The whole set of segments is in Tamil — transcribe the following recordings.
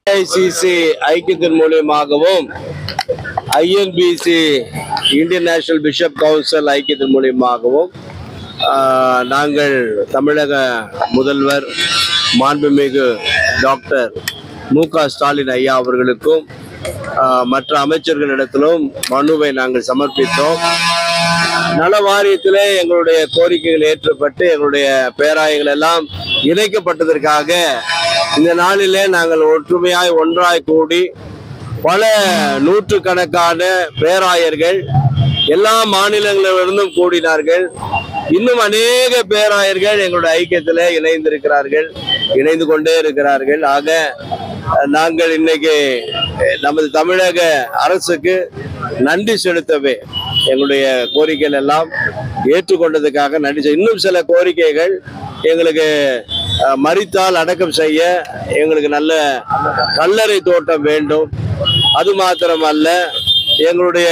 ஐசிசி ஐக்கியத்தின் மூலியமாகவும் INBC Indian National Bishop Council ஐக்கியத்தின் மூலியமாகவும் ஆஹ், நாங்கள் தமிழக முதல்வர் மாண்புமிகு டாக்டர் மு க ஸ்டாலின் ஐயா அவர்களுக்கும் ஆஹ், மற்ற அமைச்சர்களிடத்திலும் மனுவை நாங்கள் சமர்ப்பித்தோம் நல வாரியத்திலே எங்களுடைய கோரிக்கைகள் ஏற்றப்பட்டு எங்களுடைய பேராயங்கள் எல்லாம் இணைக்கப்பட்டதற்காக இந்த நாளிலே நாங்கள் ஒற்றுமையாய் ஒன்றாய் கூடி பல நூற்றுக்கணக்கான பேராயர்கள் எல்லா மாநிலங்களிலிருந்தும் கூடினார்கள் இன்னும் அநேக பேராயர்கள் எங்களுடைய ஐக்கியத்தில் இணைந்திருக்கிறார்கள் இணைந்து கொண்டே இருக்கிறார்கள் ஆக அஹ், நாங்கள் இன்னைக்கு அஹ், நமது தமிழக அரசுக்கு நன்றி செலுத்தவே எங்களுடைய கோரிக்கைகள் எல்லாம் ஏற்றுக்கொண்டதுக்காக நன்றி செ- இன்னும் சில கோரிக்கைகள் எங்களுக்கு அஹ், மரித்தால் அடக்கம் செய்ய எங்களுக்கு நல்ல கல்லறை தோட்டம் வேண்டும் அது மாத்திரமல்ல எங்களுடைய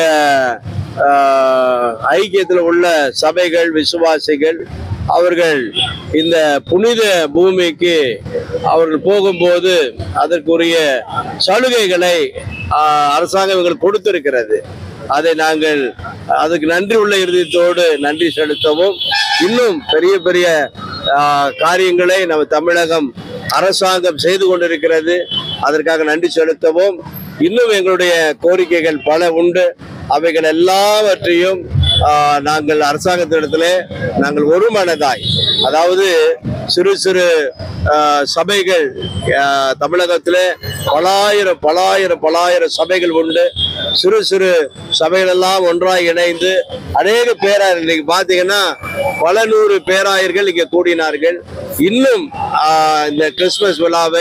ஐக்கியத்தில் உள்ள சபைகள் விசுவாசிகள் அவர்கள் இந்த புனித பூமிக்கு அவர்கள் போகும்போது அதற்குரிய சலுகைகளை ஆஹ், அரசாங்கம் இவங்களுக்கு கொடுத்திருக்கிறது அதை நாங்கள் அதுக்கு நன்றி உள்ள இறுதியத்தோடு நன்றி செலுத்தவும் இன்னும் பெரிய பெரிய ஆஹ், காரியங்களை நம்ம தமிழகம் அரசாங்கம் செய்து கொண்டிருக்கிறது அதற்காக நன்றி செலுத்தவும் இன்னும் எங்களுடைய கோரிக்கைகள் பல உண்டு அவைகள் எல்லாவற்றையும் ஆஹ், நாங்கள் அரசாங்கத்திடத்திலே நாங்கள் ஒரு மனதாய் அதாவது சிறு சிறு ஆஹ், சபைகள் ஆஹ், தமிழகத்திலே பலாயிரம் பலாயிரம் பலாயிரம் சபைகள் உண்டு சிறு சிறு சபைகள் எல்லாம் ஒன்றாய் இணைந்து அநேக பேராயர் இன்னைக்கு பார்த்தீங்கன்னா பல நூறு பேராயர்கள் இங்கே கூடினார்கள் இன்னும் ஆஹ், இந்த கிறிஸ்துமஸ் விழாவை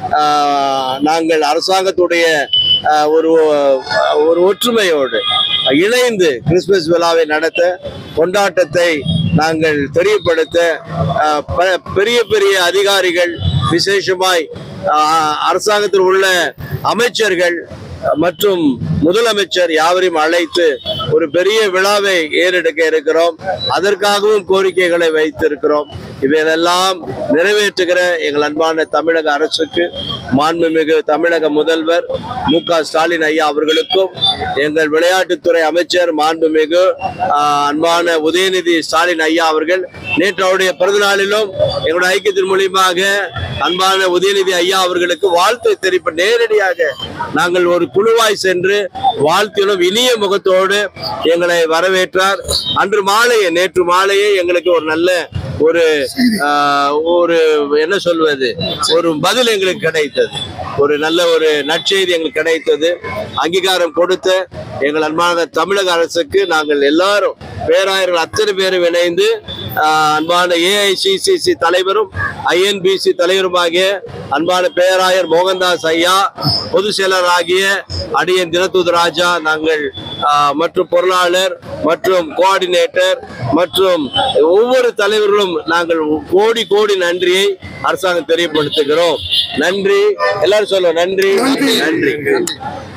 ஆஹ், நாங்கள் அரசாங்கத்துடைய ஆஹ், ஒரு ஒரு ஒற்றுமையோடு இணைந்து கிறிஸ்துமஸ் விழாவை நடத்த கொண்டாட்டத்தை நாங்கள் தெரியப்படுத்த ஆஹ், ப- பெரிய பெரிய அதிகாரிகள் விசேஷமாய் ஆஹ், அரசாங்கத்தில் உள்ள அமைச்சர்கள் மற்றும் முதலமைச்சர் யாவரையும் அழைத்து ஒரு பெரிய விழாவை ஏறெடுக்க இருக்கிறோம் அதற்காகவும் கோரிக்கைகளை வைத்திருக்கிறோம் இவையெல்லாம் நிறைவேற்றுகிற எங்கள் அன்பான தமிழக அரசுக்கு மாண்புமிகு தமிழக முதல்வர் மு க ஸ்டாலின் ஐயா அவர்களுக்கும் எங்கள் விளையாட்டுத்துறை அமைச்சர் மாண்புமிகு ஆஹ், அன்பான உதயநிதி ஸ்டாலின் ஐயா அவர்கள் நேற்று அவருடைய பிறந்தநாளிலும் எங்களுடைய ஐக்கியத்தின் மூலியமாக அன்பான உதயநிதி ஐயா அவர்களுக்கு வாழ்த்து தெரிவிப்ப நேரடியாக நாங்கள் ஒரு குழுவாய் சென்று வாழ்த்திலும் இனிய முகத்தோடு எங்களை வரவேற்றார் அன்று மாலையே நேற்று மாலையே எங்களுக்கு ஒரு நல்ல ஒரு ஆஹ், ஒரு என்ன சொல்வது ஒரு பதில் எங்களுக்கு கிடைத்தது ஒரு நல்ல ஒரு நற்செய்தி எங்களுக்கு கிடைத்தது அங்கீகாரம் கொடுத்த எங்கள் அன்பான தமிழக அரசுக்கு நாங்கள் எல்லாரும் பேராயர்கள் அத்தனை பேரும் இணைந்து ஆஹ், அன்பான ஏஐசிசிசி தலைவரும் ஐஎன்பிசி தலைவருமாகிய அன்பான பேராயர் மோகன்தாஸ் ஐயா பொதுச் செயலராகிய அடியன் தினத்தூது ராஜா நாங்கள் ஆஹ், மற்றும் பொருளாளர் மற்றும் கோஆர்டினேட்டர் மற்றும் ஒவ்வொரு தலைவர்களும் நாங்கள் கோடி கோடி நன்றியை அரசாங்கம் தெரியப்படுத்துகிறோம் நன்றி எல்லாரும் சொல்லுவோம் நன்றி நன்றி